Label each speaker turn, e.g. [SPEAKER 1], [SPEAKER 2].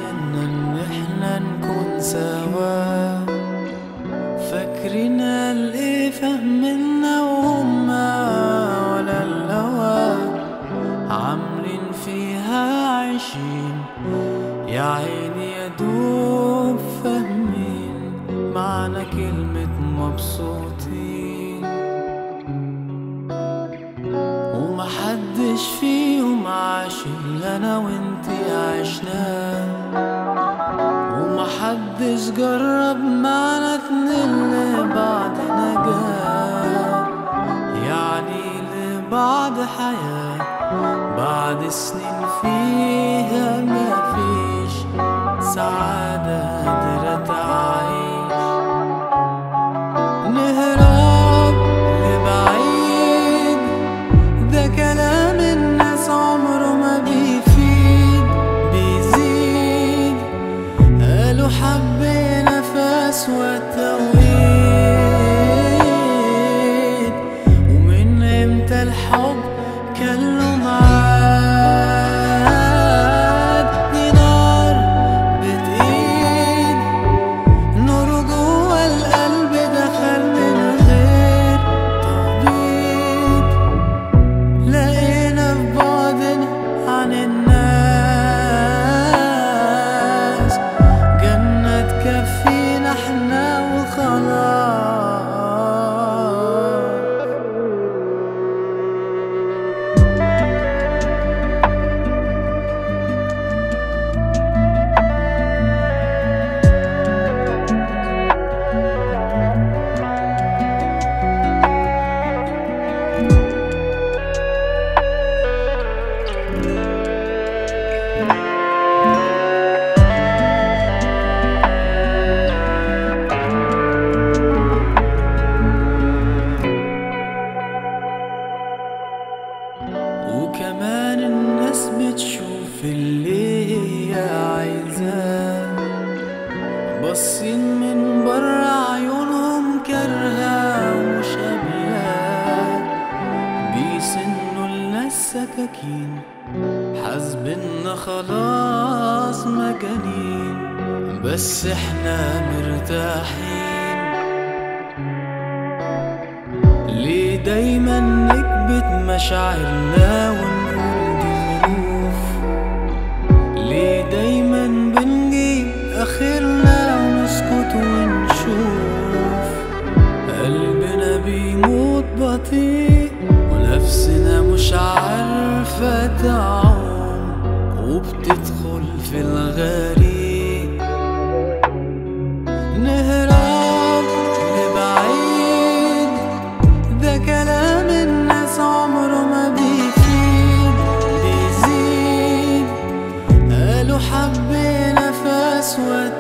[SPEAKER 1] بينا ان احنا نكون سوا فاكرين الايه فهمنا وهما ولا الهوى عاملين فيها عايشين يا عيني يا دوب فاهمين معنى كلمة مبسوطين ومحدش فيهم عاش اللي انا وانتي عشناه ومحدش جرب معنا اتنين لبعض نجاة يعني لبعض حياة بعد سنين فيها مفيش سعادة قادرة تعيش نهرب لبعيد ده كلام الناس عمره ما بيفيد بيزيد قالوا حبينا في أسوأ توقيت ومن امتى الحب كان له ميعاد دي نار بتقيد نور جوه القلب دخل من غير تخبيط لقينا في بعدنا عن الناس جنة تكفينا احنا وخلاص وكمان الناس بتشوف اللي هي عايزاه باصين من برا عيونهم كارهة ومش قابلاه بيسنوا الناس سكاكين حاسبنا خلاص مجانين بس احنا مرتاحين ليه دايما نكبت مشاعرنا ونقول دي ظروف ليه دايما بنجيب اخرنا ونسكت ونشوف قلبنا بيموت بطيء ونفسنا مش عارفة تعوم وبتدخل في الغريق نهرب لبعيد ده كلام الناس عمره ما بيفيد بيزيد قالوا حبينا في أسوأ